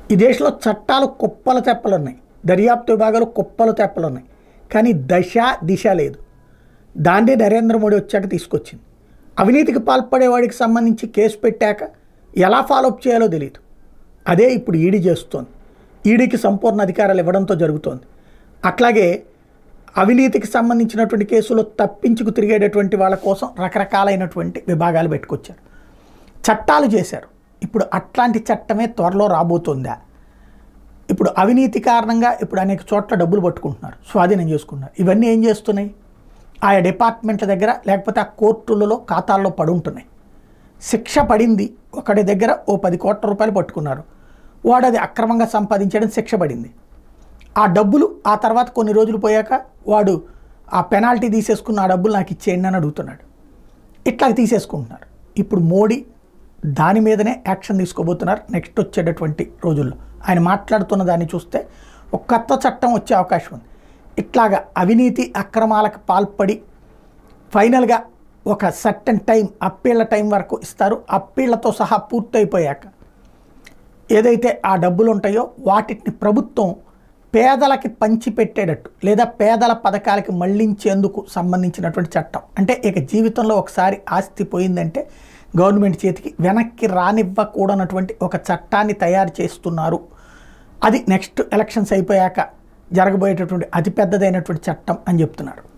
ఈ దేశంలో చట్టాలు కుప్పల తెప్పలు ఉన్నాయి దర్యాప్తు విభాగాలు కుప్పలు తెప్పలు ఉన్నాయి కానీ దశ దిశ లేదు దాన్నే నరేంద్ర మోడీ వచ్చాక తీసుకొచ్చింది అవినీతికి పాల్పడేవాడికి సంబంధించి కేసు పెట్టాక ఎలా ఫాలోఅప్ చేయాలో తెలియదు అదే ఇప్పుడు ఈడీ చేస్తోంది ఈడీకి సంపూర్ణ అధికారాలు ఇవ్వడంతో జరుగుతోంది అట్లాగే అవినీతికి సంబంధించినటువంటి కేసులో తప్పించుకు తిరిగేటటువంటి వాళ్ళ కోసం రకరకాలైనటువంటి విభాగాలు పెట్టుకొచ్చారు చట్టాలు చేశారు ఇప్పుడు అట్లాంటి చట్టమే త్వరలో రాబోతుందా ఇప్పుడు అవినీతి కారణంగా ఇప్పుడు అనేక చోట్ల డబ్బులు పట్టుకుంటున్నారు స్వాధీనం చేసుకుంటున్నారు ఇవన్నీ ఏం చేస్తున్నాయి ఆయా డిపార్ట్మెంట్ల దగ్గర లేకపోతే ఆ కోర్టులలో ఖాతాల్లో పడి ఉంటున్నాయి శిక్ష పడింది ఒకటి దగ్గర ఓ పది కోట్ల రూపాయలు పట్టుకున్నారు వాడు అది అక్రమంగా సంపాదించడం శిక్ష పడింది ఆ డబ్బులు ఆ తర్వాత కొన్ని రోజులు పోయాక వాడు ఆ పెనాల్టీ తీసేసుకున్న ఆ డబ్బులు నాకు ఇచ్చేయండి అని అడుగుతున్నాడు ఇట్లా తీసేసుకుంటున్నారు ఇప్పుడు మోడీ దాని మీదనే యాక్షన్ తీసుకోబోతున్నారు నెక్స్ట్ వచ్చేటటువంటి రోజుల్లో ఆయన మాట్లాడుతున్న దాన్ని చూస్తే ఒక కొత్త చట్టం వచ్చే అవకాశం ఉంది ఇట్లాగా అవినీతి అక్రమాలకు పాల్పడి ఫైనల్గా ఒక సర్టన్ టైం అప్పీళ్ళ టైం వరకు ఇస్తారు అప్పీళ్లతో సహా పూర్తయిపోయాక ఏదైతే ఆ డబ్బులు ఉంటాయో వాటిని ప్రభుత్వం పేదలకి పంచిపెట్టేటట్టు లేదా పేదల పథకాలకి మళ్లించేందుకు సంబంధించినటువంటి చట్టం అంటే ఇక జీవితంలో ఒకసారి ఆస్తి పోయిందంటే గవర్నమెంట్ చేతికి వెనక్కి రానివ్వకూడనటువంటి ఒక చట్టాన్ని తయారు చేస్తున్నారు అది నెక్స్ట్ ఎలక్షన్స్ అయిపోయాక జరగబోయేటటువంటి అతిపెద్దదైనటువంటి చట్టం అని చెప్తున్నారు